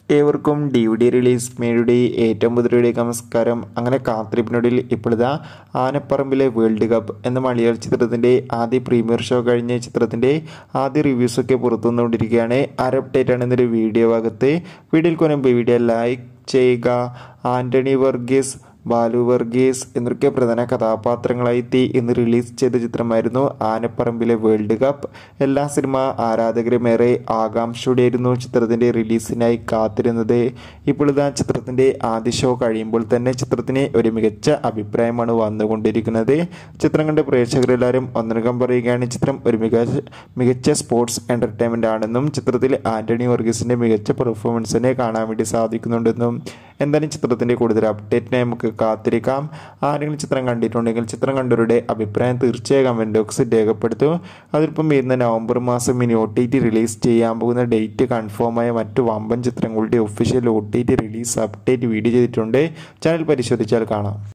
ഏവർക്കും D V D release മേയുടെ ഏറ്റവും പുതിയയിലേക്ക് നമസ്കാരം അങ്ങനെ കാത്തിരിപ്പിനൊടിയിൽ ഇപ്പോഴിതാ ആനപ്പറമ്പിലെ വേൾഡ് കപ്പ് എന്ന മലയാള ചിത്രത്തിൻ്റെ ആദ്യ പ്രീമിയർ ഷോ കഴിഞ്ഞ ചിത്രത്തിൻ്റെ ആദ്യ റിവ്യൂസൊക്കെ പുറത്തു വന്നുകൊണ്ടിരിക്കുകയാണ് ആര് അപ്ഡേറ്റ് ആണ് എന്നൊരു വീഡിയോ ഭാഗത്ത് വീഡിയോയിൽ കൊനുമ്പോൾ വീഡിയോ ലൈക്ക് ചെയ്യുക ആൻ്റണി വർഗീസ് ബാലു വർഗീസ് എന്നൊക്കെ പ്രധാന കഥാപാത്രങ്ങളായി എത്തി ഇന്ന് റിലീസ് ചെയ്ത ചിത്രമായിരുന്നു ആനപ്പറമ്പിലെ വേൾഡ് കപ്പ് എല്ലാ സിനിമ ആരാധകരുമേറെ ആകാംക്ഷയോടെയായിരുന്നു ചിത്രത്തിൻ്റെ റിലീസിനായി കാത്തിരുന്നത് ഇപ്പോൾ ഇതാ ചിത്രത്തിൻ്റെ ആദ്യ ഷോ കഴിയുമ്പോൾ തന്നെ ചിത്രത്തിന് ഒരു മികച്ച അഭിപ്രായമാണ് വന്നുകൊണ്ടിരിക്കുന്നത് ചിത്രം കണ്ട പ്രേക്ഷകരെല്ലാവരും ഒന്നടങ്കം പറയുകയാണ് ചിത്രം ഒരു മികച്ച മികച്ച സ്പോർട്സ് എൻ്റർടൈൻമെൻ്റ് ആണെന്നും ചിത്രത്തിൽ ആൻ്റണി വർഗീസിൻ്റെ മികച്ച പെർഫോമൻസിനെ കാണാൻ വേണ്ടി സാധിക്കുന്നുണ്ടെന്നും എന്തായാലും ചിത്രത്തിൻ്റെ കൂടുതൽ അപ്ഡേറ്റിനായി നമുക്ക് കാത്തിരിക്കാം ആരെങ്കിലും ചിത്രം കണ്ടിട്ടുണ്ടെങ്കിൽ ചിത്രം കണ്ടവരുടെ അഭിപ്രായം തീർച്ചയായും കമൻറ്റ് ബോക്സിൽ രേഖപ്പെടുത്തും അതിലിപ്പം വരുന്ന നവംബർ മാസം ഇനി ഒ ടി ടി റിലീസ് ചെയ്യാൻ പോകുന്ന ഡേറ്റ് കൺഫേമായ മറ്റു വമ്പൻ ചിത്രങ്ങളുടെ official O T T release update video ചെയ്തിട്ടുണ്ട് ചാനൽ പരിശോധിച്ചാൽ കാണാം